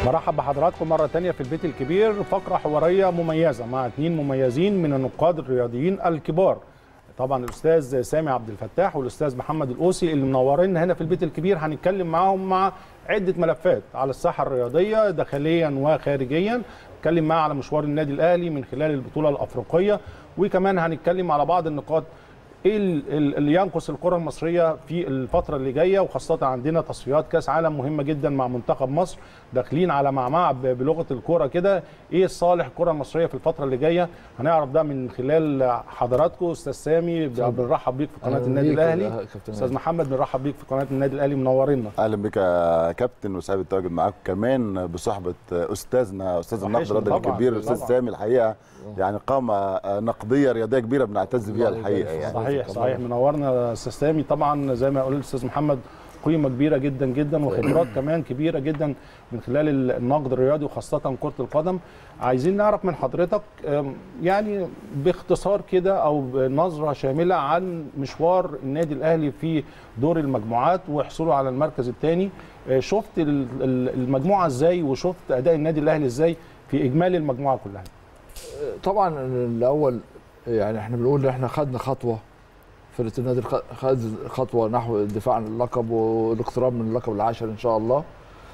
مرحب بحضراتكم مرة تانية في البيت الكبير فقرة حوارية مميزة مع اثنين مميزين من النقاد الرياضيين الكبار طبعا الاستاذ سامي عبد الفتاح والاستاذ محمد الاوسي اللي منورين هنا في البيت الكبير هنتكلم معاهم مع عده ملفات على الساحه الرياضيه داخليا وخارجيا نتكلم معاه على مشوار النادي الاهلي من خلال البطوله الافريقيه وكمان هنتكلم على بعض النقاط ايه اللي ينقص الكره المصريه في الفتره اللي جايه وخاصه عندنا تصفيات كاس عالم مهمه جدا مع منتخب مصر داخلين على معمعة بلغه الكوره كده ايه الصالح الكره المصريه في الفتره اللي جايه هنعرف ده من خلال حضراتكم استاذ سامي بنرحب بيك في قناه النادي الاهلي استاذ محمد بنرحب بيك في قناه النادي الاهلي منورنا اهلا بك يا كابتن وسعيد التواجد معاكم كمان بصحبه استاذنا استاذ النقد الرياضي الكبير الاستاذ سامي الحقيقه يعني قامه نقديه رياضيه كبيره بنعتز بيها الحقيقه يعني صحيح صحيح منورنا استاذ سامي طبعا زي ما قال الاستاذ محمد قيمه كبيره جدا جدا وخبرات كمان كبيره جدا من خلال النقد الرياضي وخاصه كره القدم عايزين نعرف من حضرتك يعني باختصار كده او بنظره شامله عن مشوار النادي الاهلي في دور المجموعات وحصوله على المركز الثاني شفت المجموعه ازاي وشفت اداء النادي الاهلي ازاي في اجمالي المجموعه كلها طبعا الاول يعني احنا بنقول ان احنا خدنا خطوه فرقه النادي خد خطوه نحو الدفاع عن اللقب والاقتراب من اللقب العاشر ان شاء الله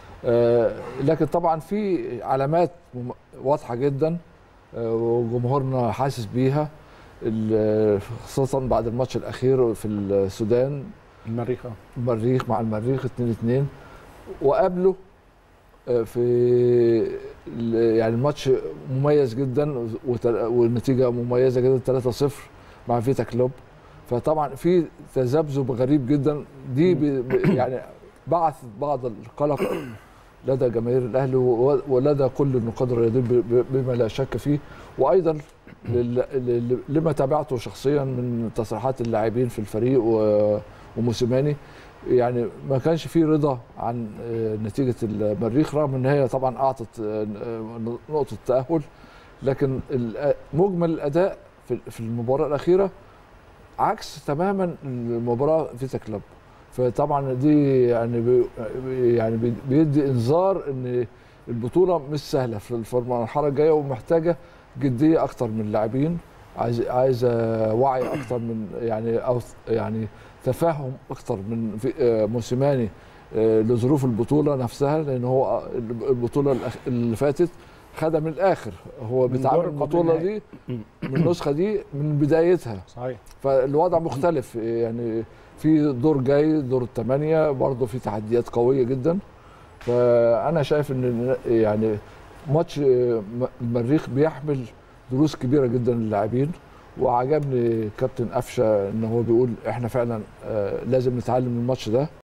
لكن طبعا في علامات واضحه جدا وجمهورنا حاسس بيها خاصه بعد الماتش الاخير في السودان المريخ المريخ مع المريخ 2 2 وقبله في يعني الماتش مميز جدا والنتيجه مميزه جدا 3-0 مع فيتا كلوب فطبعا في تذبذب غريب جدا دي يعني بعث بعض القلق لدى جماهير الاهلي ولدى كل النقاد الرياضيين بما لا شك فيه وايضا لما تابعته شخصيا من تصريحات اللاعبين في الفريق وموسيماني يعني ما كانش فيه رضا عن نتيجه المريخ رغم ان هي طبعا اعطت نقطه تاهل لكن مجمل الاداء في المباراه الاخيره عكس تماما المباراه فيتا كلوب فطبعا دي يعني بي يعني بيدي انذار ان البطوله مش سهله في المرحله الجايه ومحتاجه جديه اكتر من اللاعبين عايز عايزه وعي اكتر من يعني او يعني تفاهم اكتر من موسيماني لظروف البطوله نفسها لان هو البطوله اللي فاتت خدها من الاخر هو بيتعامل البطوله دي من النسخه دي من بدايتها صحيح فالوضع مختلف يعني في دور جاي دور الثمانيه برضه في تحديات قويه جدا فانا شايف ان يعني ماتش المريخ بيحمل دروس كبيره جدا للاعبين وعجبني كابتن قفشه ان هو بيقول احنا فعلا لازم نتعلم من الماتش ده